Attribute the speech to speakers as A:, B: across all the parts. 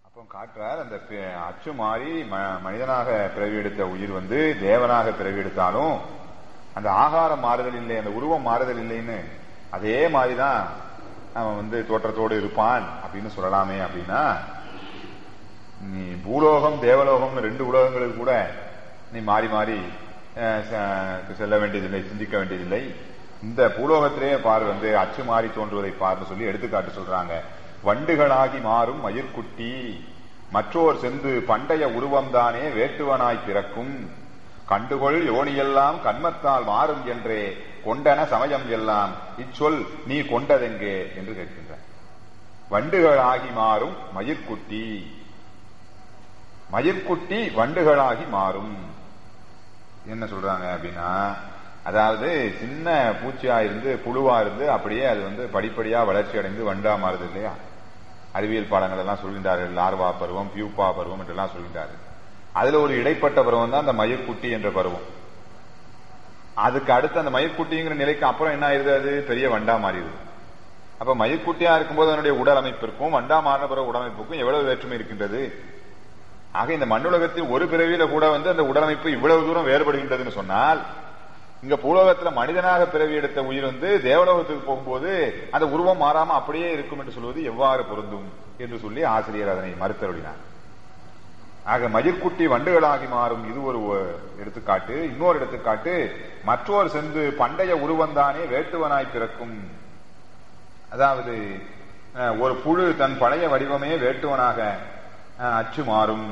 A: அப்போ காட்டுறார் அந்த பி- அச்சு மாறி ம- மனிதனாக பிறவி எடுத்த உயிர் வந்து தேவனாக பிறவி எடுத்தாலும் அந்த ஆகாரம் மாறுதல் இல்லை அந்த உருவம் மாறுதல் இல்லைன்னு அதே மாதிரிதான் அவன் வந்து தோற்றத்தோடு இருப்பான் அப்படின்னு சொல்லலாமே அப்படின்னா நீ பூலோகம் தேவலோகம்னு ரெண்டு உலகங்களுக்கு கூட நீ மாறி மாறி அஹ், ச- செல்ல வேண்டியதில்லை சிந்திக்க வேண்டியதில்லை இந்த பூலோகத்திலே பார் வந்து அச்சு மாறி தோன்றுவதை பார்னு சொல்லி எடுத்துக்காட்டு சொல்றாங்க வண்டுகளாகி மாறும் மயிர்குட்டி மற்றோர் சென்று பண்டைய உருவம்தானே வேட்டுவனாய் பிறக்கும் கண்டுகொள் யோனியெல்லாம் கண்மத்தால் மாறும் என்றே கொண்டன சமயம் எல்லாம் இச்சொல் நீ கொண்டதெங்கே என்று கேட்கின்ற வண்டுகளாகி மாறும் மயிர்குட்டி மயிர்குட்டி வண்டுகளாகி மாறும் என்ன சொல்றாங்க அப்படின்னா அதாவது சின்ன பூச்சியா இருந்து புழுவா இருந்து அப்படியே அது வந்து படிப்படியா வளர்ச்சி அடைந்து வண்டா மாறுது இல்லையா அறிவியல் பாடங்கள் எல்லாம் சொல்கின்றார்கள் லார்வா பருவம் பியூப்பா பருவம் என்றெல்லாம் சொல்கின்றார்கள் அதுல ஒரு இடைப்பட்ட பருவம் தான் அந்த மயிர்குட்டி என்ற பருவம் அதுக்கு அடுத்து அந்த மயிர்குட்டிங்கிற நிலைக்கு அப்புறம் என்ன ஆயிருது அது பெரிய வண்டா மாறிடுது அப்ப மயிர்குட்டியா இருக்கும்போது அதனுடைய உடல் அமைப்பிற்கும் வண்டா மாறின பிறகு உடலமைப்புக்கும் எவ்வளவு வேற்றுமை இருக்கின்றது ஆக இந்த மண்ணுலகத்தில் ஒரு பிறவியில கூட வந்து அந்த உடலமைப்பு இவ்வளவு தூரம் வேறுபடுகின்றதுன்னு சொன்னால் இங்க பூலோகத்துல மனிதனாக பிறவி எடுத்த உயிர் வந்து தேவலோகத்துக்கு போகும்போது அந்த உருவம் மாறாம அப்படியே இருக்கும் என்று சொல்வது எவ்வாறு பொருந்தும் என்று சொல்லி ஆசிரியர் அதனை மறுத்தருளினார் ஆக மயிர்குட்டி வண்டுகளாகி மாறும் இது ஒரு ஒ- எடுத்துக்காட்டு இன்னொரு எடுத்துக்காட்டு மற்றோர் சென்று பண்டைய உருவந்தானே வேட்டுவனாய் பிறக்கும் அதாவது அஹ், ஒரு புழு தன் பழைய வடிவமே வேட்டுவனாக அஹ், அச்சு மாறும்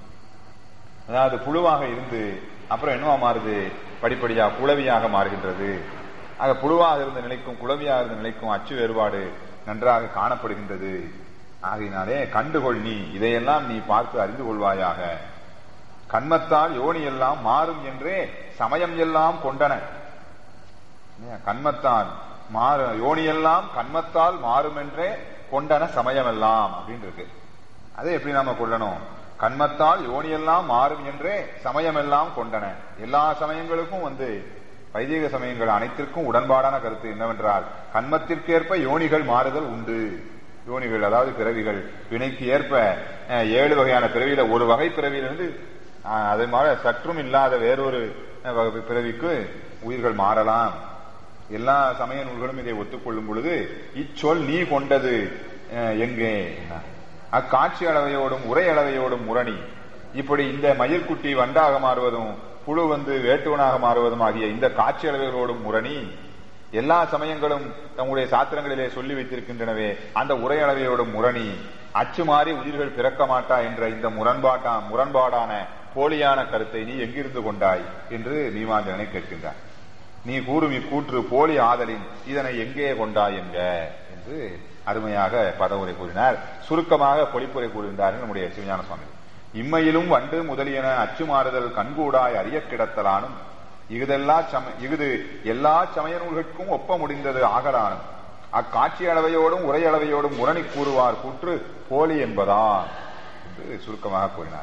A: அதாவது புழுவாக இருந்து அப்புறம் என்னவா மாறுது படிப்படியா குளவியாக மாறுகின்றது ஆக புழுவாக இருந்த நிலைக்கும் குளவியாக இருந்த நிலைக்கும் அச்சு வேறுபாடு நன்றாக காணப்படுகின்றது ஆகையினாலே கண்டுகொள் நீ இதையெல்லாம் நீ பார்த்து அறிந்து கொள்வாயாக கண்மத்தால் யோனி எல்லாம் மாறும் என்றே சமயம் எல்லாம் கொண்டன இல்லையா? கண்மத்தால் மாறு யோனியெல்லாம் கண்மத்தால் மாறும் என்றே கொண்டன சமயமெல்லாம் அப்படின்னு இருக்கு அதை எப்படி நாம கொள்ளணும் கண்மத்தால் யோனியெல்லாம் மாறும் என்றே சமயமெல்லாம் கொண்டன எல்லா சமயங்களுக்கும் வந்து வைதிக சமயங்கள் அனைத்திற்கும் உடன்பாடான கருத்து என்னவென்றால் கண்மத்திற்கேற்ப யோனிகள் மாறுதல் உண்டு யோனிகள் அதாவது பிறவிகள் வினைக்கு ஏற்ப அஹ், ஏழு வகையான பிறவியில ஒரு வகை பிறவியிலிருந்து அஹ், அதே மாதிரி சற்றும் இல்லாத வேறொரு அஹ், வகை பிறவிக்கு உயிர்கள் மாறலாம் எல்லா சமய நூல்களும் இதை ஒத்துக்கொள்ளும் பொழுது இச்சொல் நீ கொண்டது அஹ், எங்கே என்ன? அக்காட்சி அளவையோடும் உரை அளவையோடும் முரணி இப்படி இந்த மயிர்குட்டி வண்டாக மாறுவதும் புழு வந்து வேட்டுவனாக மாறுவதும் ஆகிய இந்த காட்சி அளவைகளோடும் முரணி எல்லா சமயங்களும் தம்முடைய சாத்திரங்களிலே சொல்லி வைத்திருக்கின்றனவே அந்த உரை அளவையோடும் முரணி அச்சு மாறி உயிர்கள் பிறக்க மாட்டா என்ற இந்த முரண்பாட்டா முரண்பாடான போலியான கருத்தை நீ எங்கிருந்து கொண்டாய் என்று மீமாஞ்சகனை கேட்கின்றார் நீ கூறும் இக்கூற்று போலி ஆதலின் இதனை எங்கே கொண்டாய் என்க என்று அருமையாக பதவுரை கூறினார் சுருக்கமாக பொழிப்புரை கூறுகின்றார்கள் நம்முடைய சிவஞான சுவாமி இம்மையிலும் வண்டு முதலியன அச்சு மாறுதல் கண்கூடாய் அறிய கிடத்தலானும் இகுதெல்லா சம இகுது எல்லா சமய நூல்களுக்கும் ஒப்ப முடிந்தது ஆகலானும் அக்காட்சி அளவையோடும் உரை அளவையோடும் முரணி கூறுவார் கூற்று போலி என்பதா என்று சுருக்கமாக கூறினார்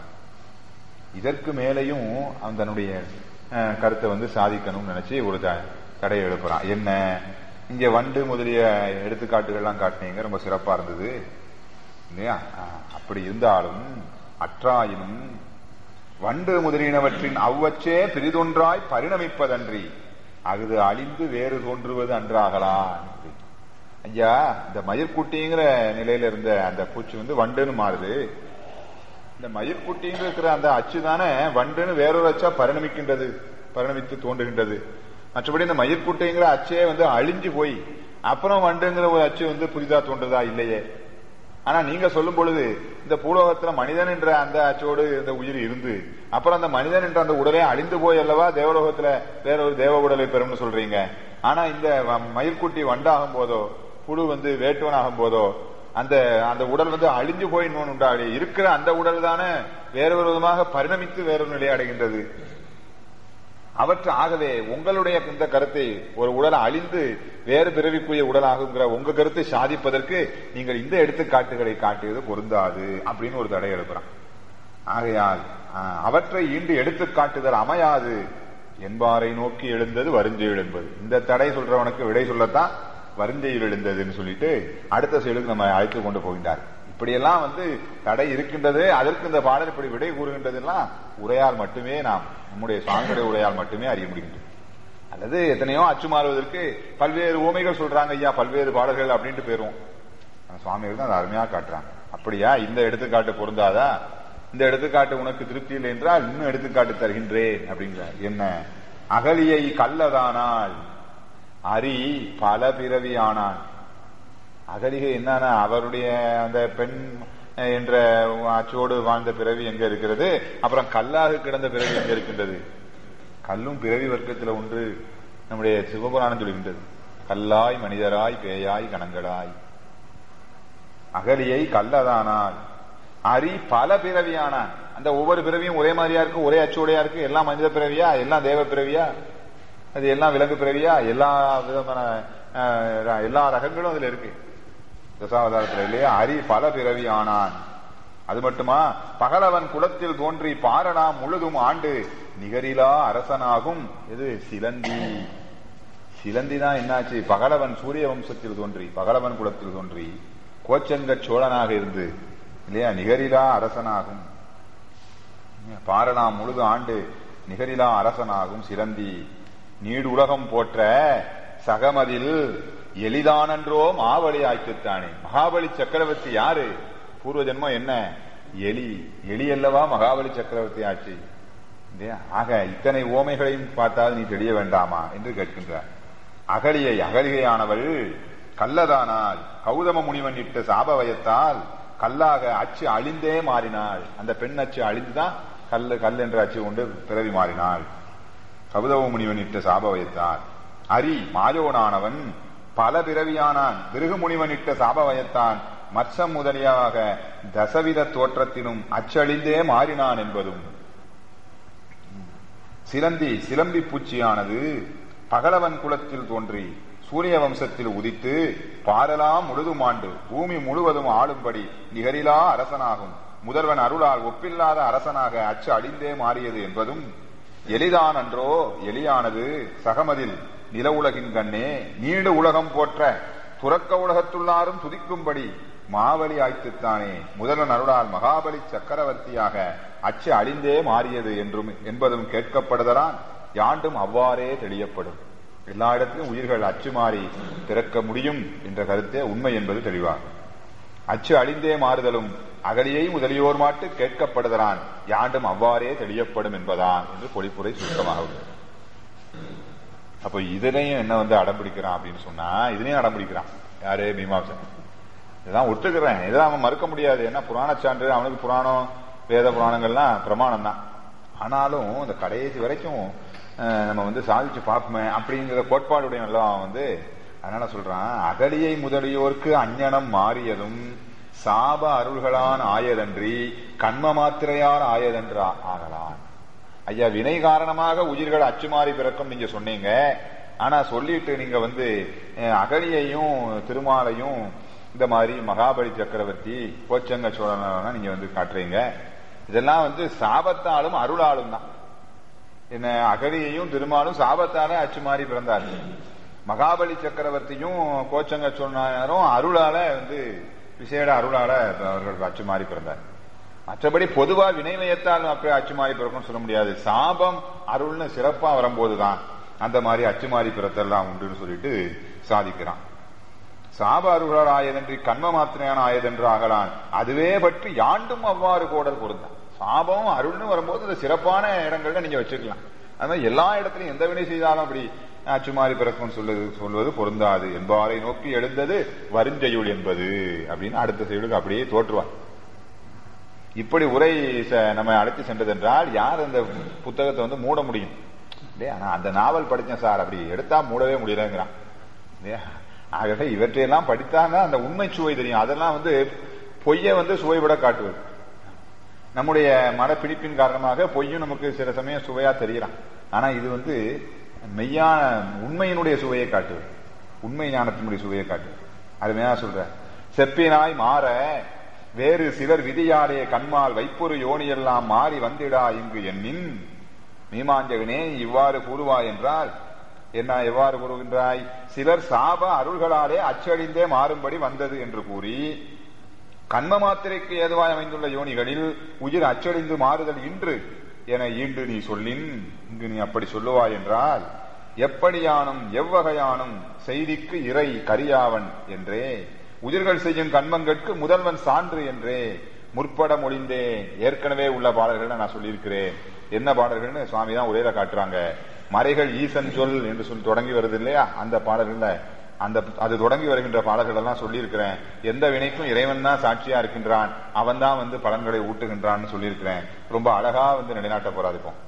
A: இதற்கு மேலையும் அவன் தன்னுடைய அஹ், கருத்தை வந்து சாதிக்கணும்னு நினைச்சு ஒரு த- தடையை எழுப்புறான் என்ன இங்க வண்டு முதலிய எடுத்துக்காட்டுகள்லாம் காட்டினீங்க ரொம்ப சிறப்பா இருந்தது இல்லையா அஹ், அப்படி இருந்தாலும் அற்றாயினும் வண்டு முதலியனவற்றின் அவ்வச்சே பிரிதொன்றாய் பரிணமிப்பதன்றி அகுது அழிந்து வேறு தோன்றுவது அன்றாகலாம் ஐயா இந்த மயிர்குட்டிங்கிற நிலையில இருந்த அந்த பூச்சி வந்து வண்டுன்னு மாறுது இந்த மயிர்குட்டின்னு இருக்கிற அந்த அச்சு தானே வண்டுன்னு வேறொரு அச்சா பரிணமிக்கின்றது பரிணமித்து தோன்றுகின்றது மற்றபடி இந்த மயிர்குட்டிங்கிற அச்சே வந்து அழிஞ்சு போய் அப்புறம் வண்டுங்கிற ஒரு அச்சு வந்து புதிதா தோன்றுதா இல்லையே ஆனா நீங்க சொல்லும் பொழுது இந்த பூலோகத்துல மனிதன் என்ற அந்த அச்சோடு இந்த உயிர் இருந்து அப்புறம் அந்த மனிதன் என்ற அந்த உடலே அழிந்து போய் அல்லவா தேவலோகத்துல வேற ஒரு தேவ உடலை பெறும்னு சொல்றீங்க ஆனா இந்த வ- மயிர்குட்டி வண்டாகும் போதோ புழு வந்து வேட்டுவனாகும் போதோ அந்த அந்த உடல் வந்து அழிஞ்சு போய் இன்னொன்று உண்டாகி இருக்கிற அந்த உடல் தானே வேறொரு விதமாக பரிணமித்து வேறொரு நிலை அடைகின்றது அவற்று ஆகவே உங்களுடைய இந்த கருத்தை ஒரு உடல் அழிந்து வேறு பிறவிக்குரிய உடலாகுங்கிற உங்க கருத்தை சாதிப்பதற்கு நீங்கள் இந்த எடுத்துக்காட்டுகளை காட்டியது பொருந்தாது அப்படின்னு ஒரு தடை எழுப்புறான் ஆகையால் ஆஹ், அவற்றை ஈண்டு எடுத்துக் காட்டுதல் அமையாது என்பாரை நோக்கி எழுந்தது வருஞ்செயல் என்பது இந்த தடை சொல்றவனுக்கு விடை சொல்லத்தான் வருஞ்செயல் எழுந்ததுன்னு சொல்லிட்டு அடுத்த செயலுக்கு நம்ம அழைத்து கொண்டு போகின்றார் இப்படியெல்லாம் வந்து தடை இருக்கின்றது அதற்கு இந்த பாடல் இப்படி விடை கூறுகின்றதெல்லாம் உரையால் மட்டுமே நாம் நம்முடைய சுவாமியுடைய உரையால் மட்டுமே அறிய முடிகின்றது அல்லது எத்தனையோ அச்சு மாறுவதற்கு பல்வேறு ஊமைகள் சொல்றாங்க ஐயா பல்வேறு பாடல்கள் அப்படின்ட்டு போயிருவோம் ஆனா சுவாமிகள் தான் அதை அருமையா காட்டுறாங்க அப்படியா இந்த எடுத்துக்காட்டு பொருந்தாதா இந்த எடுத்துக்காட்டு உனக்கு திருப்தி இல்லை என்றால் இன்னும் எடுத்துக்காட்டு தருகின்றேன் அப்படிங்கிறார் என்ன அகலியை கல்லதானால் அரி பல பிறவியானான் அகலிகை என்னன்னா அவருடைய அந்த பெண் என்ற அச்சோடு வாழ்ந்த பிறவி எங்க இருக்கிறது அப்புறம் கல்லாக கிடந்த பிறவி எங்க இருக்கின்றது கல்லும் பிறவி வர்க்கத்துல ஒன்று நம்முடைய சிவபுராணம் சொல்கின்றது கல்லாய் மனிதராய் பேயாய் கணங்களாய் அகலியை கல்லதானால் அரி பல பிறவியானான் அந்த ஒவ்வொரு பிறவியும் ஒரே மாதிரியா இருக்கு ஒரே அச்சோடையா இருக்கு எல்லாம் மனித பிறவியா எல்லாம் தேவ பிறவியா அது எல்லாம் விலங்கு பிறவியா எல்லா விதமான அஹ், எல்லா ரகங்களும் அதுல இருக்கு தசாவதாரத்துல இல்லையா அரி பல பிறவி ஆனான் அது மட்டுமா பகலவன் குலத்தில் தோன்றி பாரணா முழுதும் ஆண்டு நிகரிலா அரசனாகும் இது சிலந்தி சிலந்தி தான் என்னாச்சு பகலவன் சூரிய வம்சத்தில் தோன்றி பகலவன் குலத்தில் தோன்றி கோச்சங்க சோழனாக இருந்து இல்லையா நிகரிலா அரசனாகும் பாரணா முழுது ஆண்டு நிகரிலா அரசனாகும் சிலந்தி நீடு உலகம் போற்ற சகமதில் எளிதானன்றோ மாவழி ஆய்த்துத்தானே மகாபலி சக்கரவர்த்தி யாரு பூர்வ ஜென்மம் என்ன எலி எலி அல்லவா மகாபலி சக்கரவர்த்தி ஆட்சி இல்லையா? ஆக இத்தனை ஓமைகளையும் பார்த்தால் நீ தெரிய வேண்டாமா என்று கேட்கின்றார் அகலியை அகலிகையானவள் கல்லதானால் கௌதம முனிவன் இட்ட சாபவயத்தால் கல்லாக அச்சு அழிந்தே மாறினாள் அந்த பெண் அச்சு அழிந்துதான் கல்லு கல் என்ற அச்சு கொண்டு பிறவி மாறினாள் கௌதம முனிவன் இட்ட சாபவயத்தால் அரி மாயோனானவன் பல பிறவியானான் பிருகு முனிவன் இட்ட சாபவயத்தான் மற்றம் முதலியாக தசவித தோற்றத்தினும் அச்சழிந்தே மாறினான் என்பதும் சிலந்தி சிலம்பி பூச்சியானது பகலவன் குலத்தில் தோன்றி சூரிய வம்சத்தில் உதித்து பாரலாம் முழுதும் ஆண்டு பூமி முழுவதும் ஆளும்படி நிகரிலா அரசனாகும் முதல்வன் அருளால் ஒப்பில்லாத அரசனாக அச்சு அழிந்தே மாறியது என்பதும் எளிதான் அன்றோ எளியானது சகமதில் நில உலகின் கண்ணே நீடு உலகம் போற்ற துறக்க உலகத்துள்ளாரும் துதிக்கும்படி மாவலி ஆய்த்துத்தானே முதல்வன் அருளால் மகாபலி சக்கரவர்த்தியாக அச்சு அழிந்தே மாறியது என்றும் என்பதும் கேட்கப்படுதலான் யாண்டும் அவ்வாறே தெளியப்படும் எல்லா இடத்திலும் உயிர்கள் அச்சு மாறி பிறக்க முடியும் என்ற கருத்தே உண்மை என்பது தெளிவாகும் அச்சு அழிந்தே மாறுதலும் அகலியை முதலியோர் மாட்டு கேட்கப்படுதலான் யாண்டும் அவ்வாறே தெளியப்படும் என்பதான் என்று பொழிப்புரை சுருக்கமாக உள்ளது அப்ப இதுலயும் என்ன வந்து அடம்பிடிக்கிறான் அப்படின்னு சொன்னா இதுலயும் அடம்பிடிக்கிறான் யாரு மீமாசன் இதெல்லாம் ஒத்துக்கிறேன் இதெல்லாம் அவன் மறுக்க முடியாது ஏன்னா புராண சான்று அவனுக்கு புராணம் வேத புராணங்கள்லாம் பிரமாணம் தான் ஆனாலும் இந்த கடைசி வரைக்கும் அஹ், நம்ம வந்து சாதிச்சு பார்ப்போமே அப்படிங்கிற கோட்பாடுடைய எல்லாம் வந்து அதனால சொல்றான் அகலியை முதலியோர்க்கு அஞ்ஞனம் மாறியதும் சாப அருள்களான் ஆயதன்றி கண்ம மாத்திரையால் ஆயதன்று ஆ- ஆகலான் ஐயா வினை காரணமாக உயிர்கள் அச்சுமாறி பிறக்கும் நீங்க சொன்னீங்க ஆனா சொல்லிட்டு நீங்க வந்து அஹ், அகலியையும் திருமாலையும் இந்த மாதிரி மகாபலி சக்கரவர்த்தி கோச்சங்க சோழனா நீங்க வந்து காட்டுறீங்க இதெல்லாம் வந்து சாபத்தாலும் அருளாலும் தான் என்ன அகலியையும் திருமாலும் சாபத்தால அச்சுமாறி பிறந்தார்கள் மகாபலி சக்கரவர்த்தியும் கோச்சங்க சோழனாரும் அருளால வந்து விசேட அருளால அவர்கள் அச்சுமாறி பிறந்தார் மற்றபடி பொதுவா வினைவயத்தால் அப்படியே அச்சுமாறி பிறக்கும் சொல்ல முடியாது சாபம் அருள்னு சிறப்பா வரும்போதுதான் அந்த மாதிரி அச்சுமாறி பிறத்தெல்லாம் உண்டுன்னு சொல்லிட்டு சாதிக்கிறான் சாப அருளால் ஆயதன்றி கண்ம மாத்திரையான ஆயதென்று ஆகலான் அதுவே பற்றி யாண்டும் அவ்வாறு கோடல் பொருந்தான் சாபம் அருள்னு வரும்போது அது சிறப்பான இடங்கள்ல நீங்க வச்சுக்கலாம் அது மாதிரி எல்லா இடத்துலயும் எந்த வினை செய்தாலும் அப்படி அச்சுமாறி பிறக்கும் சொல்லுது சொல்வது பொருந்தாது என்பாரை நோக்கி எழுந்தது வருஞ்செயுள் என்பது அப்படின்னு அடுத்த செய்யுளுக்கு அப்படியே தோற்றுவார் இப்படி உரை ச- நம்ம அழைத்து சென்றதென்றால் யார் அந்த புத்தகத்தை வந்து மூட முடியும் இல்லையா நான் அந்த நாவல் படிச்சேன் சார் அப்படி எடுத்தா மூடவே முடியலங்கிறான் இல்லையா ஆகவே இவற்றையெல்லாம் படித்தாங்க அந்த உண்மை சுவை தெரியும் அதெல்லாம் வந்து பொய்யை வந்து சுவைவிட காட்டுவது நம்முடைய மனப்பிடிப்பின் காரணமாக பொய்யும் நமக்கு சில சமயம் சுவையா தெரியலாம் ஆனா இது வந்து மெய்யான உண்மையினுடைய சுவையை காட்டுவது உண்மை ஞானத்தினுடைய சுவையை காட்டுவது அருமையா சொல்ற செப்பினாய் மாற வேறு சிலர் விதியாலே கண்மால் வைப்பொரு யோனியெல்லாம் மாறி வந்திடா இங்கு எண்ணின் மீமாஞ்சகனே இவ்வாறு கூறுவாய் என்றால் என்ன எவ்வாறு கூறுகின்றாய் சிலர் சாப அருள்களாலே அச்சழிந்தே மாறும்படி வந்தது என்று கூறி கண்ம மாத்திரைக்கு ஏதுவாய் அமைந்துள்ள யோனிகளில் உயிர் அச்சடிந்து மாறுதல் இன்று என ஈண்டு நீ சொல்லின் இங்கு நீ அப்படி சொல்லுவாய் என்றால் எப்படியானும் எவ்வகையானும் செய்திக்கு இறை கரியாவன் என்றே உயிர்கள் செய்யும் கண்மங்கட்கு முதல்வன் சான்று என்றே முற்பட மொழிந்தே ஏற்கனவே உள்ள பாடல்கள் நான் சொல்லியிருக்கிறேன் என்ன பாடல்கள்னு சுவாமி தான் உரையில காட்டுறாங்க மறைகள் ஈசன் சொல் என்று சொல்லி தொடங்கி வருது இல்லையா அந்த பாடல்கள்ல அந்த அது தொடங்கி வருகின்ற பாடல்கள் எல்லாம் சொல்லியிருக்கிறேன் எந்த வினைக்கும் இறைவன் தான் சாட்சியா இருக்கின்றான் அவன் தான் வந்து பலன்களை ஊட்டுகின்றான்னு சொல்லியிருக்கிறேன் ரொம்ப அழகா வந்து நிலைநாட்ட போறாது இப்போ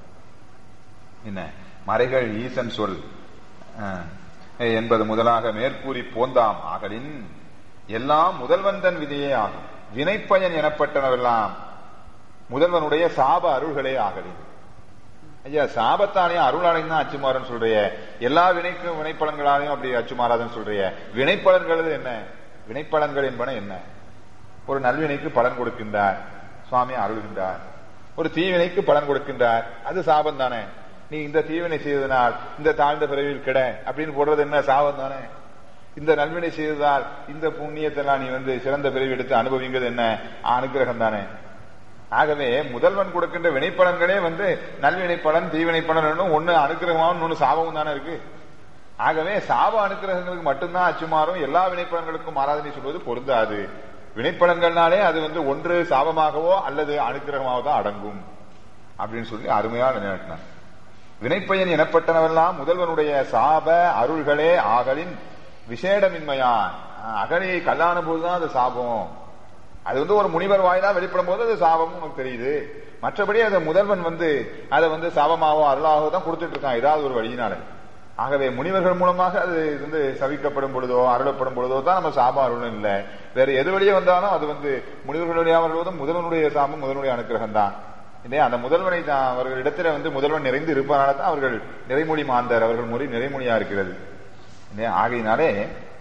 A: என்ன மறைகள் ஈசன் சொல் அஹ், என்பது முதலாக மேற்கூறி போந்தாம் ஆகலின் எல்லாம் முதல்வந்தன் விதியே ஆகும் வினைப்பயன் எனப்பட்டனவெல்லாம் முதல்வனுடைய சாப அருள்களே ஆகலின் ஐயா சாபத்தாலையும் அருளாலையும் தான் அச்சுமாறன்னு சொல்றிய எல்லா வினைக்கும் வினைப்பலன்களாலையும் அப்படி அச்சுமாறாதுன்னு சொல்றிய வினைப்பலன்கள் என்ன வினைப்பலன்கள் என்பன என்ன ஒரு நல்வினைக்கு பலன் கொடுக்கின்றார் சுவாமி அருள்கின்றார் ஒரு தீவினைக்கு பலன் கொடுக்கின்றார் அது சாபம் தானே நீ இந்த தீவினை செய்ததனால் இந்த தாழ்ந்த பிறவியில் கிட அப்படின்னு போடுறது என்ன சாபம் தானே இந்த நல்வினை செய்ததால் இந்த புண்ணியத்தெல்லாம் நீ வந்து சிறந்த பிறவி எடுத்து அனுபவிங்கிறது என்ன அனுகிரகம் தானே ஆகவே முதல்வன் கொடுக்கின்ற வினைப்பலன்களே வந்து நல்வினை பலன் தீவினை பலன் ஒன்னு அனுக்கிரகமாவும் ஒன்னு சாபமும் தானே இருக்கு ஆகவே சாப அனுக்கிரகங்களுக்கு மட்டும்தான் அச்சுமாறும் எல்லா வினைப்பலன்களுக்கும் மாறாதனை சொல்வது பொருந்தாது வினைப்பலன்கள்னாலே அது வந்து ஒன்று சாபமாகவோ அல்லது அனுக்கிரகமாகவோ தான் அடங்கும் அப்படின்னு சொல்லி அருமையா நினைனார் வினைப்பயன் எனப்பட்டனவெல்லாம் முதல்வனுடைய சாப அருள்களே ஆகலின் விசேடமின்மையான் அகலியை கல்லான போதுதான் அது சாபம் அது வந்து ஒரு முனிவர் வாயிலா வெளிப்படும் போது அது சாபம் நமக்கு தெரியுது மற்றபடி அதை முதல்வன் வந்து அதை வந்து சாபமாவோ அருளாகவோ தான் கொடுத்துட்டு இருக்கான் ஏதாவது ஒரு வழியினால ஆகவே முனிவர்கள் மூலமாக அது வந்து சவிக்கப்படும் பொழுதோ அருளப்படும் பொழுதோ தான் நம்ம சாபம் அருளும் இல்லை வேற எது வழியே வந்தாலும் அது வந்து முனிவர்களுடைய வருவதும் முதல்வனுடைய சாபம் முதல்வனுடைய அனுக்கிரகம் தான் இல்லையா அந்த முதல்வனை தான் அவர்களிடத்துல வந்து முதல்வன் நிறைந்து இருப்பதனால தான் அவர்கள் நிறைமொழி மாந்தர் அவர்கள் மொழி நிறைமொழியா இருக்கிறது இல்லையா ஆகையினாலே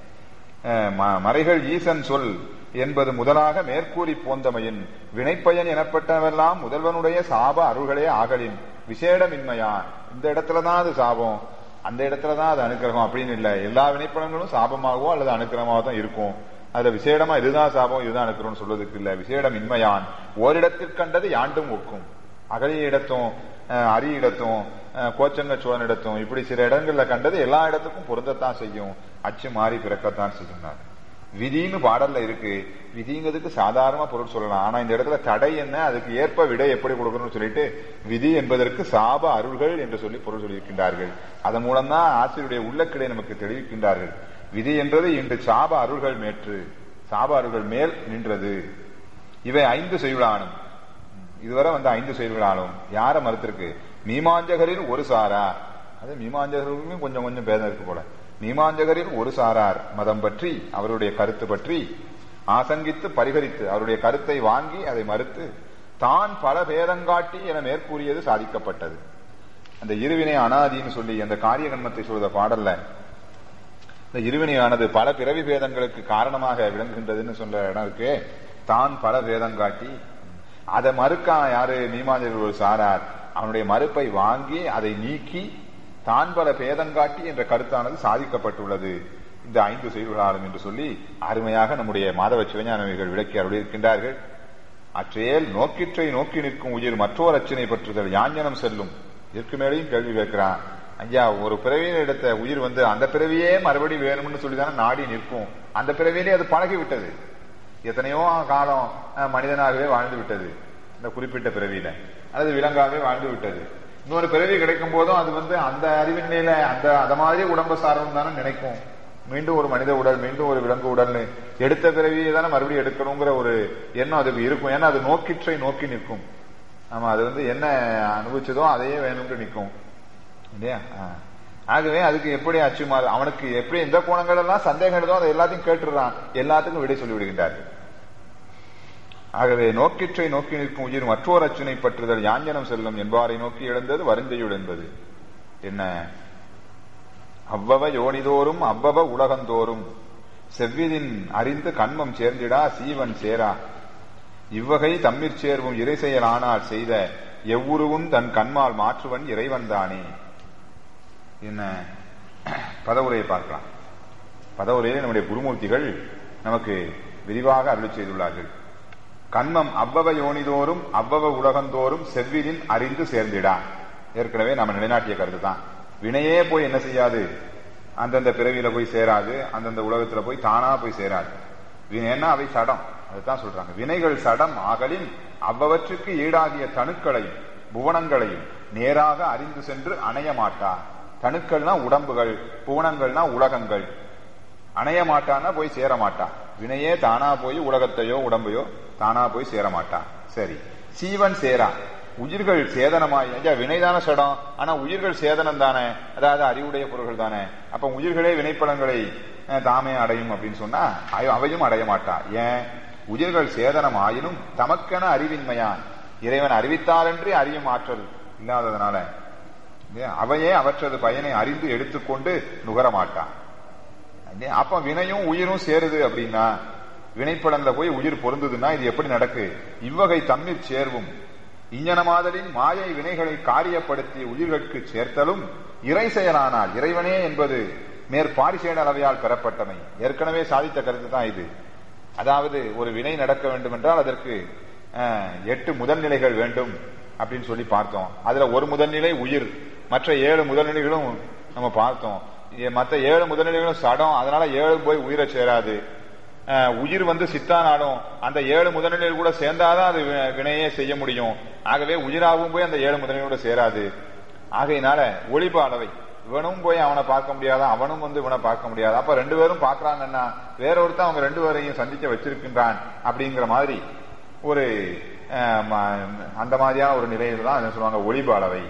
A: அஹ், ம- மறைகள் ஈசன் சொல் என்பது முதலாக மேற்கூறி போந்தமையின் வினைப்பயன் எனப்பட்டவெல்லாம் முதல்வனுடைய சாப அருள்களே ஆகலின் விசேடமின்மையான் இந்த இடத்துலதான் அது சாபம் அந்த இடத்துலதான் அது அனுக்கிரகம் அப்படின்னு இல்ல எல்லா வினைப்பலன்களும் சாபமாகவோ அல்லது அனுக்கிரகமாக தான் இருக்கும் அதுல விசேடமா இதுதான் சாபம் இதுதான் அனுக்கிரகம் சொல்வதற்கு இல்ல விசேடம் இன்மையான் ஓரிடத்தில் கண்டது யாண்டும் ஒக்கும் அகலிய இடத்தும் அஹ், அரி இடத்தும் அஹ், கோச்சங்க சோழன் இடத்தும் இப்படி சில இடங்கள்ல கண்டது எல்லா இடத்துக்கும் பொருந்தத்தான் செய்யும் அச்சு மாறி பிறக்கத்தான் செய்யும்னாரு விதின்னு பாடல்ல இருக்கு விதிங்கிறதுக்கு சாதாரண பொருள் சொல்லலாம் ஆனா இந்த இடத்துல தடை என்ன அதுக்கு ஏற்ப விடை எப்படி கொடுக்கணும்னு சொல்லிட்டு விதி என்பதற்கு சாப அருள்கள் என்று சொல்லி பொருள் சொல்லியிருக்கின்றார்கள் அதன் மூலம்தான் ஆசிரியருடைய உள்ளக்கிடை நமக்கு தெரிவிக்கின்றார்கள் விதி என்றது இன்று சாப அருள்கள் மேற்று சாப அருள்கள் மேல் நின்றது இவை ஐந்து செய்யுளானும் இதுவரை வந்து ஐந்து செயல்களாலும் யார மறுத்திருக்கு மீமாஞ்சகரில் ஒரு சாரார் அது மீமாஞ்சகர்களுக்கும் கொஞ்சம் கொஞ்சம் பேதம் இருக்கு போல மீமாஞ்சகரில் ஒரு சாரார் மதம் பற்றி அவருடைய கருத்து பற்றி ஆசங்கித்து பரிகரித்து அவருடைய கருத்தை வாங்கி அதை மறுத்து தான் பல பேதங்காட்டி என மேற்கூறியது சாதிக்கப்பட்டது அந்த இருவினை அனாதின்னு சொல்லி அந்த காரிய கண்மத்தை சொல்ற பாடல்ல இந்த இருவினையானது பல பிறவி பேதங்களுக்கு காரணமாக விளங்குகின்றதுன்னு சொல்ற இடம் இருக்கு தான் பல பேதம் காட்டி அதை மறுக்கான் யாரு மீமாஞ்சர் ஒரு சாரார் அவனுடைய மறுப்பை வாங்கி அதை நீக்கி தான் பல பேதங்காட்டி என்ற கருத்தானது சாதிக்கப்பட்டுள்ளது இந்த ஐந்து செய்திகளாலும் என்று சொல்லி அருமையாக நம்முடைய மாதவ சிவஞானவிகள் விளக்கி அருளியிருக்கின்றார்கள் அற்றையேல் நோக்கிற்றை நோக்கி நிற்கும் உயிர் மற்றோர் அச்சினை பற்றுதல் யாஞ்சனம் செல்லும் இதற்கு மேலேயும் கேள்வி கேட்கிறான் ஐயா ஒரு பிறவியில் எடுத்த உயிர் வந்து அந்த பிறவியே மறுபடி வேணும்னு சொல்லிதானே நாடி நிற்கும் அந்த பிறவியிலே அது பழகி விட்டது எத்தனையோ காலம் அஹ், மனிதனாகவே வாழ்ந்து விட்டது இந்த குறிப்பிட்ட பிறவியில அல்லது விலங்காகவே வாழ்ந்து விட்டது இன்னொரு பிறவி கிடைக்கும் போதும் அது வந்து அந்த அறிவின் நிலையில அந்த அத மாதிரி உடம்பு சார்பம் தானே நினைக்கும் மீண்டும் ஒரு மனித உடல் மீண்டும் ஒரு விலங்கு உடல்னு எடுத்த பிறவியை தானே மறுபடியும் எடுக்கணுங்கிற ஒரு எண்ணம் அதுக்கு இருக்கும் ஏன்னா அது நோக்கிற்றை நோக்கி நிற்கும் ஆமா அது வந்து என்ன அனுபவிச்சதோ அதையே வேணும்னு நிற்கும் இல்லையா ஆ. ஆகவே அதுக்கு எப்படி அச்சுமாறு அவனுக்கு எப்படி எந்த கோணங்கள் எல்லாம் சந்தேகம் எடுதோ அதை எல்லாத்தையும் கேட்டுடுறான் எல்லாத்துக்கும் விடை சொல்லி விடுகின்றார்கள் ஆகவே நோக்கிற்றை நோக்கி நிற்கும் உயிர் மற்றோர் அச்சுனை பற்றுதல் யாஞ்சனம் செல்லும் என்பாரை நோக்கி எழுந்தது வருந்தையுள் என்பது என்ன அவ்வவ யோனிதோறும் அவ்வவ உலகந்தோறும் செவ்விதின் அறிந்து கண்மம் சேர்ந்திடா சீவன் சேரா இவ்வகை தம்மிற் சேர்வும் இறை செயலானால் செய்த எவ்வுருவும் தன் கண்மால் மாற்றுவன் இறைவன்தானே என்ன பதவுரையை பார்க்கலாம் பதவுரையிலே நம்முடைய குருமூர்த்திகள் நமக்கு விரிவாக அருளி செய்துள்ளார்கள் கண்மம் அவ்வவ யோனிதோறும் அவ்வவ உலகந்தோறும் செவ்விலின் அறிந்து சேர்ந்திடா ஏற்கனவே நம்ம நிலைநாட்டிய கருத்து தான் வினையே போய் என்ன செய்யாது அந்தந்த பிறவியில போய் சேராது அந்தந்த உலகத்துல போய் தானா போய் சேராது வினைன்னா அவை சடம் அதுதான் சொல்றாங்க வினைகள் சடம் ஆகலின் அவ்வவற்றுக்கு ஈடாகிய தணுக்களையும் புவனங்களையும் நேராக அறிந்து சென்று அணைய மாட்டா தணுக்கள்னா உடம்புகள் புவனங்கள்னா உலகங்கள் அணைய மாட்டான்னா போய் சேர மாட்டான் வினையே தானா போய் உலகத்தையோ உடம்பையோ தானா போய் சேர மாட்டான் சரி சீவன் சேரா உயிர்கள் சேதனமாய் ஐயா வினைதான சடம் ஆனா உயிர்கள் சேதனம் தானே அதாவது அறிவுடைய பொருள்கள் தானே அப்ப உயிர்களே வினைப்படங்களை அஹ், தாமே அடையும் அப்படின்னு சொன்னா அவை- அவையும் அடைய மாட்டா ஏன் உயிர்கள் சேதனம் ஆயினும் தமக்கென அறிவின்மையான் இறைவன் அறிவித்தாலன்றி அறியும் ஆற்றல் இல்லாததுனால இல்லையா? அவையே அவற்றது பயனை அறிந்து எடுத்துக்கொண்டு நுகர மாட்டான் இல்லையா? அப்ப வினையும் உயிரும் சேருது அப்படின்னா வினைப்படன்ல போய் உயிர் பொருந்ததுன்னா இது எப்படி நடக்கு இவ்வகை தம்மிற் சேர்வும் இஞ்ஞனமாதலின் மாயை வினைகளை காரியப்படுத்தி உயிர்களுக்கு சேர்த்தலும் இறை செயலானால் இறைவனே என்பது மேற்பாரிசேட அளவையால் பெறப்பட்டமை ஏற்கனவே சாதித்த கருத்து தான் இது அதாவது ஒரு வினை நடக்க வேண்டும் என்றால் அதற்கு அஹ், எட்டு முதல்நிலைகள் வேண்டும் அப்படின்னு சொல்லி பார்த்தோம் அதுல ஒரு முதல்நிலை உயிர் மற்ற ஏழு முதல்நிலைகளும் நம்ம பார்த்தோம் இ- மற்ற ஏழு முதல்நிலைகளும் சடம் அதனால ஏழு போய் உயிரை சேராது அஹ், உயிர் வந்து சித்தானாலும் அந்த ஏழு முதல்நிலைகள் கூட சேர்ந்தாதான் அது வி- வினையே செய்ய முடியும் ஆகவே உயிராகவும் போய் அந்த ஏழு முதல்நிலையோட சேராது ஆகையினால ஒளிப அளவை இவனும் போய் அவனை பார்க்க முடியாதா அவனும் வந்து இவனை பார்க்க முடியாது அப்ப ரெண்டு பேரும் பார்க்கறாங்கன்னா வேற ஒருத்தன் அவங்க ரெண்டு பேரையும் சந்திக்க வச்சிருக்கின்றான் அப்படிங்கிற மாதிரி ஒரு அஹ், ம- அந்த மாதிரியான ஒரு நிலையில தான் என்ன சொல்லுவாங்க ஒளிப அளவை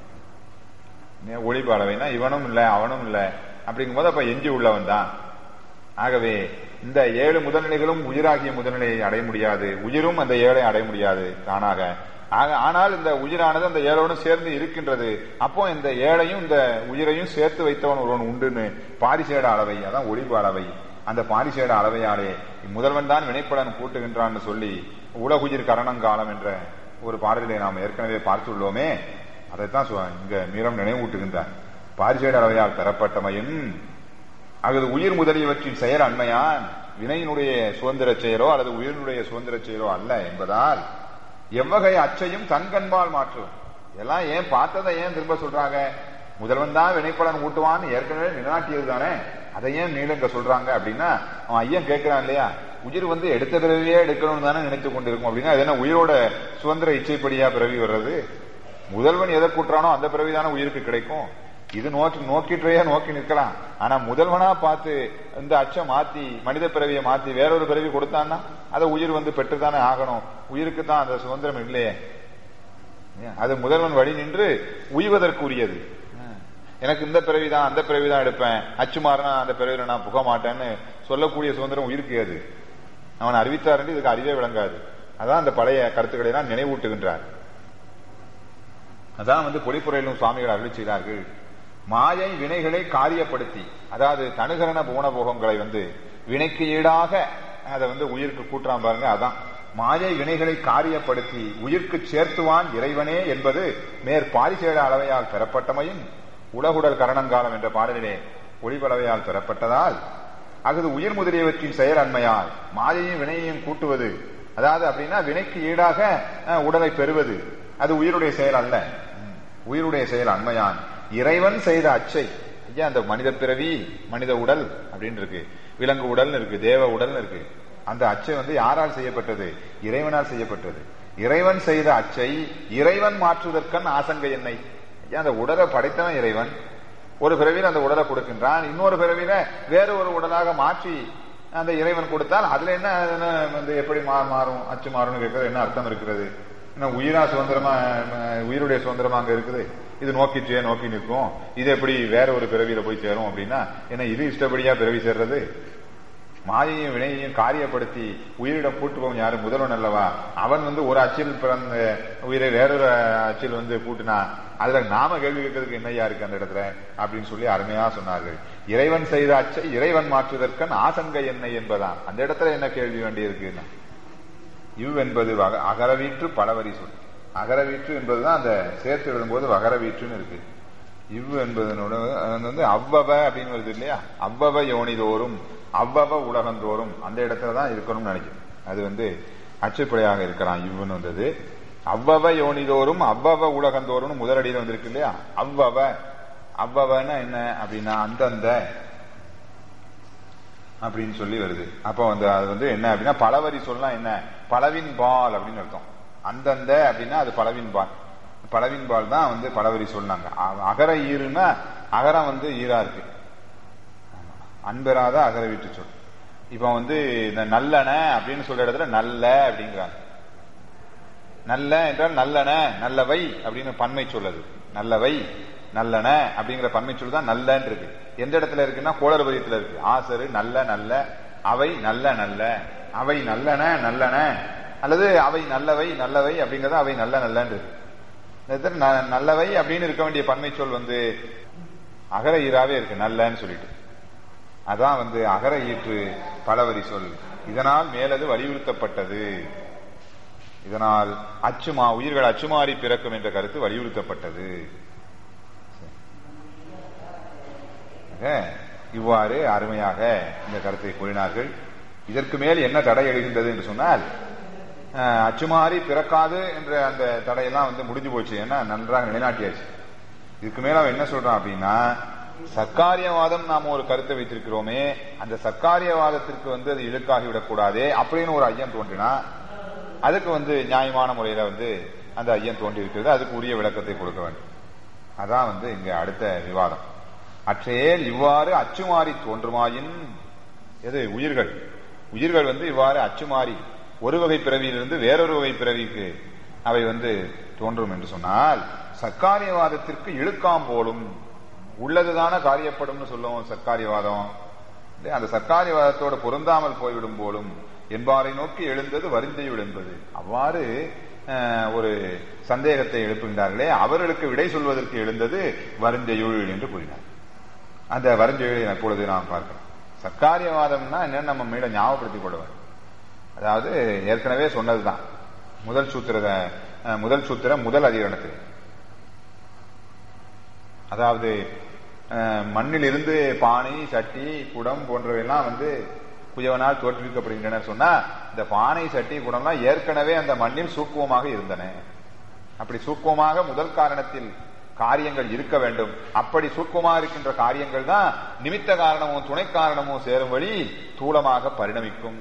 A: ஒளிப அளவைனா இவனும் இல்ல அவனும் இல்ல அப்படிங்கும்போது அப்ப எஞ்சி உள்ளவன் தான் ஆகவே இந்த ஏழு முதல்நிலைகளும் உயிராகிய முதல்நிலையை அடைய முடியாது உயிரும் அந்த ஏழை அடைய முடியாது தானாக ஆக ஆனால் இந்த உயிரானது அந்த ஏழோடு சேர்ந்து இருக்கின்றது அப்போ இந்த ஏழையும் இந்த உயிரையும் சேர்த்து வைத்தவன் ஒருவன் உண்டுன்னு பாரிசேட அளவை அதான் ஒளிபு அளவை அந்த பாரிசேட அளவையாலே முதல்வன் தான் வினைப்படன் கூட்டுகின்றான்னு சொல்லி உலகுயிர் கரணங்காலம் என்ற ஒரு பாடலை நாம் ஏற்கனவே பார்த்துள்ளோமே அதைத்தான் சொ- இங்க மீறம் நினைவூட்டுகின்றார் பாரிசேட அளவையால் பெறப்பட்டமையும் அகது உயிர் முதலியவற்றின் செயல் அண்மையான் வினையினுடைய சுதந்திர செயலோ அல்லது உயிரினுடைய சுதந்திர செயலோ அல்ல என்பதால் எவ்வகை அச்சையும் தன்கண்பால் மாற்றும் எல்லாம் ஏன் பார்த்ததை ஏன் திரும்ப சொல்றாங்க முதல்வன் தான் வினைப்பலன் ஊட்டுவான்னு ஏற்கனவே நிலைநாட்டியது தானே அதை ஏன் மீண்டும் இங்க சொல்றாங்க அப்படின்னா அவன் ஐயன் கேட்கிறான் இல்லையா உயிர் வந்து எடுத்த பிறவியே எடுக்கணும்னு தானே நினைத்து கொண்டிருக்கும் அப்படின்னா அது என்ன உயிரோட சுதந்திர இச்சைப்படியா பிறவி வர்றது முதல்வன் எதை கூட்டுறானோ அந்த பிறவிதானே உயிருக்கு கிடைக்கும் இது நோக்கி நோக்கிட்டே நோக்கி நிற்கலாம் ஆனா முதல்வனா பார்த்து இந்த அச்சம் மாத்தி மனித பிறவியை மாத்தி வேறொரு பிறவி கொடுத்தான்னா அதை உயிர் வந்து பெற்றுதானே ஆகணும் உயிருக்கு தான் அந்த சுதந்திரம் இல்லையே ஏன்? அது முதல்வன் வழி நின்று உய்வதற்குரியது எனக்கு இந்த பிறவிதான் அந்த பிறவிதான் எடுப்பேன் அச்சு மாறினா அந்த பிறவில நான் புக மாட்டேன்னு சொல்லக்கூடிய சுதந்திரம் உயிருக்கு அது அவன் அறிவித்தார் இதுக்கு அறிவே விளங்காது அதான் அந்த பழைய கருத்துக்களை எல்லாம் நினைவூட்டுகின்றார் அதான் வந்து பொலிப்புரையிலும் சுவாமிகள் அருளி செய்தார்கள் மாயை வினைகளை காரியப்படுத்தி அதாவது தனுகரண புவனபோகங்களை வந்து வினைக்கு ஈடாக அதை வந்து உயிருக்கு கூட்டுறான் பாருங்க அதான் மாயை வினைகளை காரியப்படுத்தி உயிர்க்கு சேர்த்துவான் இறைவனே என்பது மேற் பாரிசேட அளவையால் பெறப்பட்டமையும் உலகுடல் கரணங்காலம் என்ற பாடலிலே ஒளிபளவையால் பெறப்பட்டதால் அகுது உயிர் முதலியவற்றின் செயல் அண்மையால் மாயையும் வினையையும் கூட்டுவது அதாவது அப்படின்னா வினைக்கு ஈடாக அஹ், உடலை பெறுவது அது உயிருடைய செயல் அல்ல ம். உயிருடைய செயல் அண்மையான் இறைவன் செய்த அச்சை ஐயா அந்த மனித பிறவி மனித உடல் அப்படின்னு இருக்கு விலங்கு உடல்னு இருக்கு தேவ உடல்னு இருக்கு அந்த அச்சை வந்து யாரால் செய்யப்பட்டது இறைவனால் செய்யப்பட்டது இறைவன் செய்த அச்சை இறைவன் மாற்றுவதற்கன் ஆசங்கை என்னை ஐயா அந்த உடலை படைத்தவன் இறைவன் ஒரு பிறவியில் அந்த உடலை கொடுக்கின்றான் இன்னொரு பிறவியில வேற ஒரு உடலாக மாற்றி அந்த இறைவன் கொடுத்தால் அதுல என்ன என்ன வந்து எப்படி மா- மாறும் அச்சு மாறும்னு கேட்கறது என்ன அர்த்தம் இருக்கிறது என்ன உயிரா சுதந்திரமா அஹ், உயிருடைய சுதந்திரமா அங்க இருக்குது இது நோக்கிச்சே நோக்கி நிற்கும் இது எப்படி வேற ஒரு பிறவியில போய் சேரும் அப்படின்னா என்ன இது இஷ்டப்படியா பிறவி சேர்றது மாயையும் வினையையும் காரியப்படுத்தி உயிரிடம் கூட்டுபவன் யாரு முதல்வன் அல்லவா அவன் வந்து ஒரு அச்சில் பிறந்த உயிரை வேறொரு அச்சில் வந்து கூட்டினா அதுல நாம கேள்வி கேட்கறதுக்கு என்னையா இருக்கு அந்த இடத்துல அப்படின்னு சொல்லி அருமையா சொன்னார்கள் இறைவன் செய்த அச்சை இறைவன் மாற்றுவதற்கன் ஆசங்கை என்ன என்பதான் அந்த இடத்துல என்ன கேள்வி வேண்டி இருக்குன்னா இவ் என்பது வக- அகரவீற்று பலவரி சொல் அகரவீற்று என்பதுதான் அந்த சேர்த்து எழுதும்போது வகரவீற்றுன்னு இருக்கு இவ் என்பதனோட அது வந்து அவ்வவ அப்படின்னு வருது இல்லையா அவ்வவ யோனிதோறும் அவ்வவ உலகந்தோறும் அந்த இடத்துல தான் இருக்கணும்னு நினைக்கிறேன் அது வந்து அச்சுப்பிழையாக இருக்கிறான் இவ்வுன்னு வந்தது அவ்வவ யோனிதோறும் அவ்வவ உலகந்தோறும் முதலடியில் வந்திருக்கு இல்லையா அவ்வவ அவ்வவன்னா என்ன அப்படின்னா அந்தந்த அப்படின்னு சொல்லி வருது அப்போ வந்து அது வந்து என்ன அப்படின்னா பலவரி சொல்லலாம் என்ன பலவின் பால் அப்படின்னு அர்த்தம் அந்தந்த அப்படின்னா அது பலவின் பால் பலவின் பால் தான் வந்து பலவரி சொன்னாங்க அகர ஈருன்னா அகரம் வந்து ஈரா இருக்கு அன்பெறாத அகர வீட்டு சொல் இப்ப வந்து இந்த நல்லன அப்படின்னு சொல்ற இடத்துல நல்ல அப்படிங்கிறாங்க நல்ல என்றால் நல்லன நல்லவை அப்படின்னு பன்மை சொல்லது நல்லவை நல்லன அப்படிங்கிற பன்மை சொல் தான் நல்லன்னு இருக்கு எந்த இடத்துல இருக்குன்னா கோளறுபதியத்துல இருக்கு ஆசரு நல்ல நல்ல அவை நல்ல நல்ல அவை நல்லன நல்லன அல்லது அவை நல்லவை நல்லவை அப்படிங்கறது அவை நல்ல நல்லன்னு இருக்கு நல்லவை அப்படின்னு இருக்க வேண்டிய பன்மை சொல் வந்து அகர ஈராவே இருக்கு நல்லன்னு சொல்லிட்டு அதான் வந்து அகர ஈற்று பலவரி சொல் இதனால் மேலது வலியுறுத்தப்பட்டது இதனால் அச்சுமா உயிர்கள் அச்சுமாறி பிறக்கும் என்ற கருத்து வலியுறுத்தப்பட்டது இவ்வாறு அருமையாக இந்த கருத்தை கூறினார்கள் இதற்கு மேல் என்ன தடை எழுகின்றது என்று சொன்னால் அச்சுமாறி பிறக்காது என்ற அந்த தடையெல்லாம் வந்து முடிஞ்சு போச்சு ஏன்னா நன்றாக நிலைநாட்டியாச்சு இதுக்கு மேல அவன் என்ன சொல்றான் அப்படின்னா சர்க்காரியவாதம் நாம ஒரு கருத்தை வைத்திருக்கிறோமே அந்த சர்க்காரியவாதத்திற்கு வந்து அது இழுக்காகி விடக்கூடாதே அப்படின்னு ஒரு ஐயம் தோன்றினா அதுக்கு வந்து நியாயமான முறையில வந்து அந்த ஐயம் தோன்றி இருக்கிறது அதுக்கு உரிய விளக்கத்தை கொடுக்க வேண்டும் அதான் வந்து இங்க அடுத்த விவாதம் அற்றையேல் இவ்வாறு அச்சுமாறி தோன்றுமாயின் எது உயிர்கள் உயிர்கள் வந்து இவ்வாறு அச்சுமாறி ஒரு வகை பிறவியிலிருந்து வேறொரு வகை பிறவிக்கு அவை வந்து தோன்றும் என்று சொன்னால் சர்க்காரியவாதத்திற்கு இழுக்காம் போலும் உள்ளதுதான காரியப்படும்னு சொல்லுவோம் சர்க்காரியவாதம் அந்த சர்க்காரியவாதத்தோட பொருந்தாமல் போய்விடும் போலும் என்பாரை நோக்கி எழுந்தது வருந்தையுள் என்பது அவ்வாறு ஒரு சந்தேகத்தை எழுப்புகின்றார்களே அவர்களுக்கு விடை சொல்வதற்கு எழுந்தது வருந்தையுள் என்று கூறினார் அந்த வருந்தையுள் எப்பொழுது நாம் பார்க்கிறோம் சர்க்காரியவாதம்னா என்னன்னு நம்ம மீட ஞாபகப்படுத்திக் கொள்ள வேண்டும் அதாவது ஏற்கனவே சொன்னதுதான் முதல் சூத்திர முதல் சூத்திரம் முதல் அதிகரணத்தில் அதாவது மண்ணில் இருந்து பானை சட்டி குடம் போன்றவையெல்லாம் வந்து குயவனால் தோற்றுவிக்கப்படுகின்றன சொன்னா இந்த பானை சட்டி குடம்லாம் ஏற்கனவே அந்த மண்ணில் சூக்குவமாக இருந்தன அப்படி சூக்குவமாக முதல் காரணத்தில் காரியங்கள் இருக்க வேண்டும் அப்படி சூக்குவமாக இருக்கின்ற காரியங்கள் தான் நிமித்த காரணமும் துணை காரணமும் சேரும் வழி தூளமாக பரிணமிக்கும்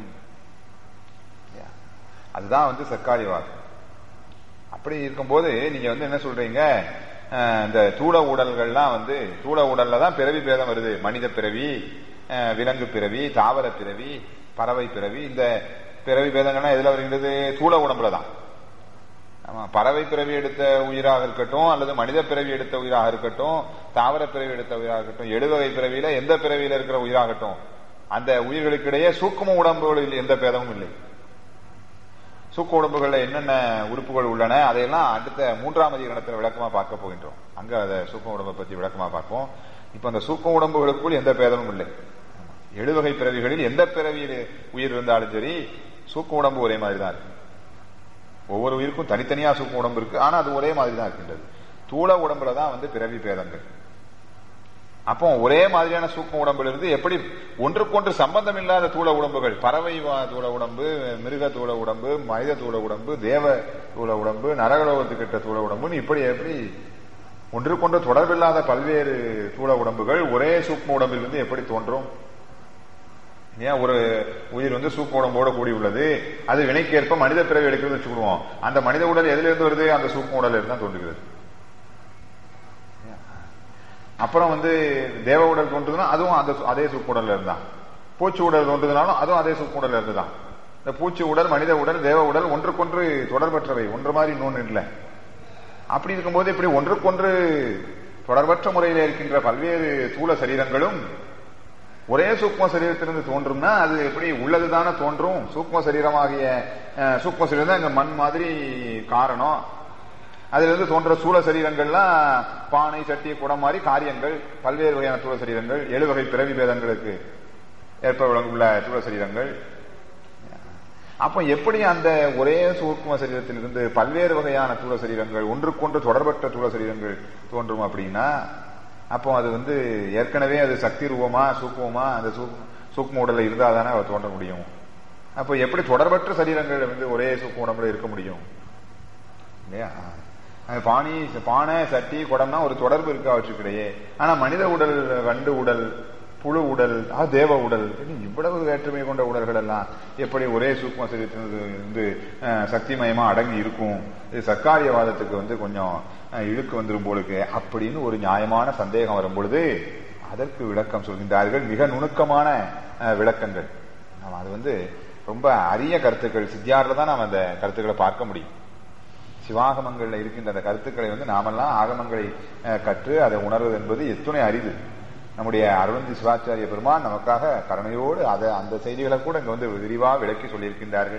A: அதுதான் வந்து சர்க்காரிவாதம் அப்படி இருக்கும்போது நீங்க வந்து என்ன சொல்றீங்க இந்த தூள உடல்கள்லாம் வந்து தூள உடல்ல தான் பிறவி பேதம் வருது மனித பிறவி விலங்கு பிறவி தாவர பிறவி பறவை பிறவி இந்த பிறவி பேதங்கள்லாம் எதுல வருகின்றது தூள உடம்புல தான் ஆமா பறவை பிறவி எடுத்த உயிராக இருக்கட்டும் அல்லது மனித பிறவி எடுத்த உயிராக இருக்கட்டும் தாவர பிறவி எடுத்த உயிராக இருக்கட்டும் எழுவகை பிறவியில எந்த பிறவியில இருக்கிற உயிராகட்டும் அந்த உயிர்களுக்கிடையே சூக்கும உடம்புகளில் எந்த பேதமும் இல்லை சூக்க உடம்புகள்ல என்னென்ன உறுப்புகள் உள்ளன அதையெல்லாம் அடுத்த மூன்றாம் அதிகரணத்தில் விளக்கமா பார்க்க போகின்றோம் அங்க அதை சூக்க உடம்பை பத்தி விளக்கமா பார்ப்போம் இப்ப அந்த சூக்க உடம்புகளுக்குள் எந்த பேதமும் இல்லை எழுவகை பிறவிகளில் எந்த பிறவியில் உயிர் இருந்தாலும் சரி சூக்க உடம்பு ஒரே மாதிரி தான் இருக்கு ஒவ்வொரு உயிருக்கும் தனித்தனியா சூக்க உடம்பு இருக்கு ஆனா அது ஒரே மாதிரி தான் இருக்கின்றது தூள உடம்புல தான் வந்து பிறவி பேதங்கள் அப்போ ஒரே மாதிரியான சூக்ம உடம்புல இருந்து எப்படி ஒன்றுக்கொன்று சம்பந்தம் இல்லாத தூள உடம்புகள் பறவை தூள உடம்பு மிருக தூள உடம்பு மனித தூள உடம்பு தேவ தூள உடம்பு நரகலோகத்துக்கிட்ட தூள உடம்புன்னு இப்படி எப்படி ஒன்றுக்கொன்று தொடர்பில்லாத பல்வேறு தூள உடம்புகள் ஒரே சூக்ம உடம்பிலிருந்து எப்படி தோன்றும் ஏன் ஒரு உயிர் வந்து சூக்க உடம்போட கூடி உள்ளது அது வினைக்கேற்ப மனித பிறவி எடுக்கிறது வச்சுக்கிடுவோம் அந்த மனித உடல் எதுல இருந்து வருது அந்த சூக்ம உடல் இருந்து தான் தோன்றுகிறது அப்புறம் வந்து தேவ உடல் தோன்றுதுன்னா அதுவும் அந்த அதே சூக்க உடல்ல இருந்தான் பூச்சி உடல் தோன்றுதுனாலும் அதுவும் அதே சூக்க உடல்ல இருந்துதான் இந்த பூச்சி உடல் மனித உடல் தேவ உடல் ஒன்றுக்கொன்று தொடர்பற்றவை ஒன்று மாதிரி இன்னொன்று இல்லை அப்படி இருக்கும்போது இப்படி ஒன்றுக்கொன்று தொடர்பற்ற முறையில் இருக்கின்ற பல்வேறு தூள சரீரங்களும் ஒரே சூக்ம சரீரத்திலிருந்து தோன்றும்னா அது எப்படி உள்ளதுதானே தோன்றும் சூக்ம சரீரமாகிய சூக்ம சரீரம் தான் இங்க மண் மாதிரி காரணம் அதுல இருந்து தோன்ற சூழ சரீரங்கள்லாம் பானை சட்டி குடம் மாதிரி காரியங்கள் பல்வேறு வகையான சூழ சரீரங்கள் ஏழு வகை பிறவி பேதங்களுக்கு ஏற்ப உள்ள சூழ சரீரங்கள் அப்ப எப்படி அந்த ஒரே சூக்ம சரீரத்திலிருந்து பல்வேறு வகையான தூள சரீரங்கள் ஒன்றுக்கொன்று தொடர்பற்ற தூள சரீரங்கள் தோன்றும் அப்படின்னா அப்போ அது வந்து ஏற்கனவே அது சக்தி ரூபமா சூக்குவமா அந்த சூக்ம உடல்ல இருந்தா தானே அவர் தோன்ற முடியும் அப்ப எப்படி தொடர்பற்ற சரீரங்கள் வந்து ஒரே சூக்கு உடம்புல இருக்க முடியும் இல்லையா அஹ் பாணி பானை சட்டி குடம்னா ஒரு தொடர்பு இருக்கு அவற்றுக்கிடையே ஆனா மனித உடல் வண்டு உடல் புழு உடல் அது தேவ உடல் இப்படி இவ்வளவு வேற்றுமை கொண்ட உடல்கள் எல்லாம் எப்படி ஒரே சூக்ம சரீரத்தினது வந்து அஹ், சக்திமயமா அடங்கி இருக்கும் இது சர்க்காரியவாதத்துக்கு வந்து கொஞ்சம் அஹ், இழுக்கு வந்துரும் போலுக்கு அப்படின்னு ஒரு நியாயமான சந்தேகம் வரும் பொழுது அதற்கு விளக்கம் சொல்கின்றார்கள் மிக நுணுக்கமான அஹ், விளக்கங்கள் நாம் அது வந்து ரொம்ப அரிய கருத்துக்கள் சித்தியாரில் தான் நாம் அந்த கருத்துக்களை பார்க்க முடியும் சிவாகமங்கள்ல இருக்கின்ற அந்த கருத்துக்களை வந்து நாமெல்லாம் ஆகமங்களை அஹ், கற்று அதை உணர்வது என்பது எத்துணை அரிது நம்முடைய அருள்ந்தி சிவாச்சாரிய பெருமான் நமக்காக கருணையோடு அதை அந்த செய்திகளை கூட இங்க வந்து விரிவாக விளக்கி சொல்லியிருக்கின்றார்கள்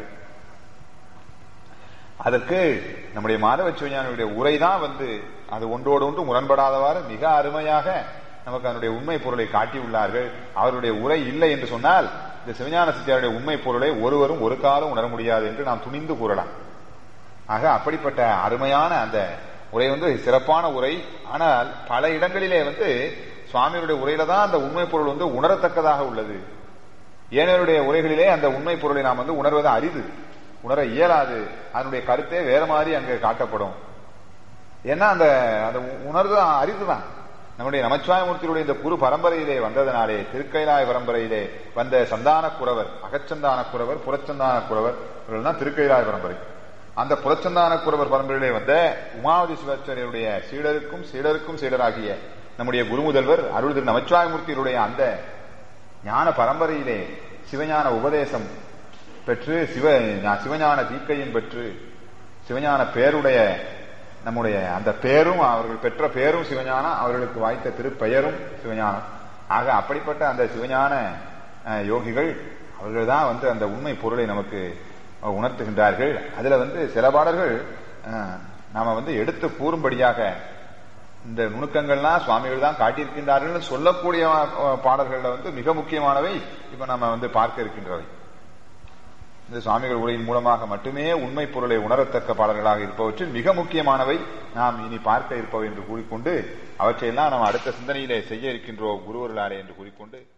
A: அதற்கு நம்முடைய மாதவ சிவஞானியுடைய உரைதான் வந்து அது ஒன்றோடு ஒன்று முரண்படாதவாறு மிக அருமையாக நமக்கு அதனுடைய உண்மை பொருளை காட்டியுள்ளார்கள் அவருடைய உரை இல்லை என்று சொன்னால் இந்த சிவஞான சித்தியாருடைய உண்மை பொருளை ஒருவரும் ஒரு காலம் உணர முடியாது என்று நாம் துணிந்து கூறலாம் ஆக அப்படிப்பட்ட அருமையான அந்த உரை வந்து சிறப்பான உரை ஆனால் பல இடங்களிலே வந்து சுவாமியுடைய உரையில தான் அந்த உண்மை பொருள் வந்து உணரத்தக்கதாக உள்ளது ஏனையருடைய உரைகளிலே அந்த உண்மை பொருளை நாம் வந்து உணர்வது அரிது உணர இயலாது அதனுடைய கருத்தே வேற மாதிரி அங்கு காட்டப்படும் ஏன்னா அந்த அந்த உணர்வு அரிதுதான் நம்முடைய நமச்சிவாயமூர்த்தியுடைய இந்த குரு பரம்பரையிலே வந்ததனாலே திருக்கைலாய பரம்பரையிலே வந்த சந்தான குறவர் அகச்சந்தான குறவர் புறச்சந்தான குறவர் இவர்கள் தான் திருக்கைலாய பரம்பரை அந்த புறச்சந்தான குறவர் பரம்பரையிலே வந்த உமாவதி சிவாச்சாரியருடைய சீடருக்கும் சீடருக்கும் சீடராகிய நம்முடைய குருமுதல்வர் அருள் திரு நமச்சிவாயமூர்த்தியுடைய அந்த ஞான பரம்பரையிலே சிவஞான உபதேசம் பெற்று சிவ சிவஞான தீக்கையும் பெற்று சிவஞான பேருடைய நம்முடைய அந்த பேரும் அவர்கள் பெற்ற பேரும் சிவஞானம் அவர்களுக்கு வாய்த்த திருப்பெயரும் சிவஞானம் ஆக அப்படிப்பட்ட அந்த சிவஞான அஹ், யோகிகள் அவர்கள் தான் வந்து அந்த உண்மை பொருளை நமக்கு அஹ், உணர்த்துகின்றார்கள் அதுல வந்து சில பாடல்கள் அஹ், நாம வந்து எடுத்து கூறும்படியாக இந்த நுணுக்கங்கள்லாம் சுவாமிகள் தான் காட்டியிருக்கின்றார்கள் சொல்லக்கூடிய அஹ், பாடல்கள்ல வந்து மிக முக்கியமானவை இப்ப நம்ம வந்து பார்க்க இருக்கின்றவை இந்த சுவாமிகள் உரையின் மூலமாக மட்டுமே உண்மை பொருளை உணரத்தக்க பாடல்களாக இருப்பவற்றில் மிக முக்கியமானவை நாம் இனி பார்க்க இருப்பவை என்று கூறிக்கொண்டு அவற்றையெல்லாம் நாம் அடுத்த சிந்தனையிலே செய்ய இருக்கின்றோம் குருவர்களாலே என்று கூறிக்கொண்டு